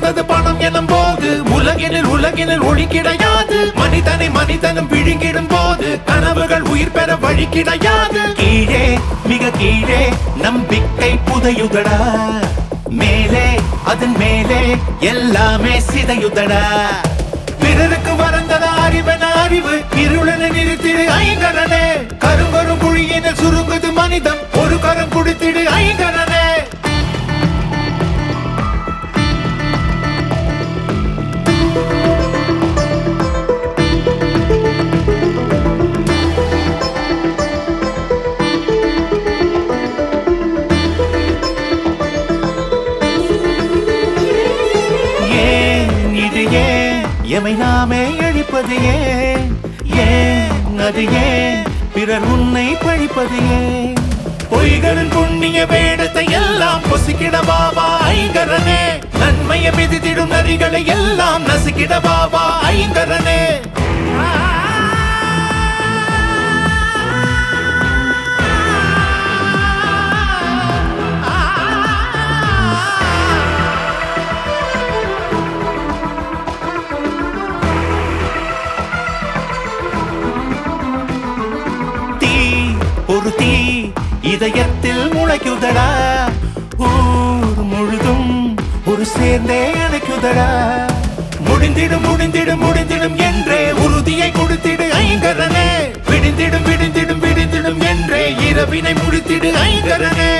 உயர்ந்தது பணம் எனும் போது உலகினில் உலகினில் ஒளி கிடையாது மனிதனை மனிதனும் விழுங்கிடும் போது கனவுகள் உயிர் பெற வழி கிடையாது கீழே மிக கீழே நம்பிக்கை புதையுதடா மேலே அதன் மேலே எல்லாமே சிதையுதடா பிறருக்கு வறந்தத அறிவன அறிவு இருளன நிறுத்திடு ஐங்கரனே கருங்கரும் குழியின சுருங்குது மனிதம் ஒரு கரம் குடித்திடு ஐங்கரனே ஏன் இது ஏன் எமை நாமே அழிப்பது ஏன் ஏன் அது ஏன் பிறர் உன்னை பழிப்பது ஏன் பொய்களின் புண்ணிய வேடத்தை எல்லாம் பொசுக்கிட பாபா ஐங்கரனே நன்மையை மிதித்திடும் நரிகளை எல்லாம் நசுக்கிட பாபா ஐங்கரனே தீ ஒரு தீ இதயத்தில் முளைக்குதடா ஊர் முழுதும் ஒரு சேர்ந்தே அணைக்குதடா முடிந்திடும் முடிந்திடும் முடிந்திடும் என்றே உறுதியை கொடுத்திடு ஐங்கரனே விடிந்திடும் விடிந்திடும் விடிந்திடும் என்றே இரவினை முடித்திடு ஐங்கரனே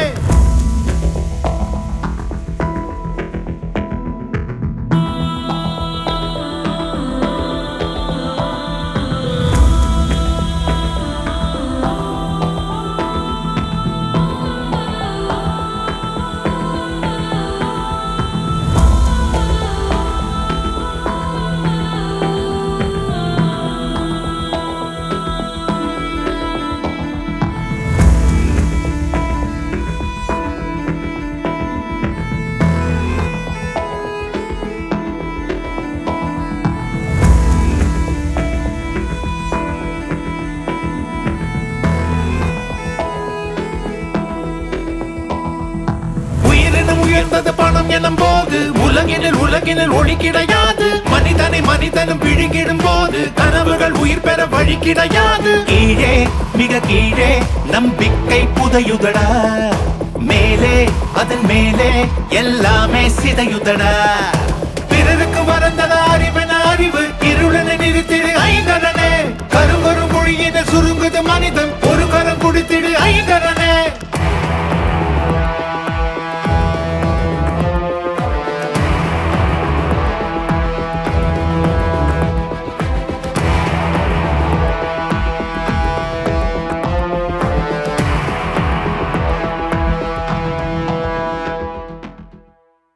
உயிரினும் உயர்ந்தது பணம் எனும் போது உலகினில் உலகினில் ஒளி கிடையாது மனிதனை மனிதனும் விழுங்கிடும் போது கனவுகள் உயிர் பெற வழி கிடையாது கீழே மிக கீழே நம்பிக்கை புதையுதடா மேலே அதன் மேலே எல்லாமே சிதையுதடா பிறருக்கு வறந்தத அறிவன அறிவு இருளனை நிறுத்திடு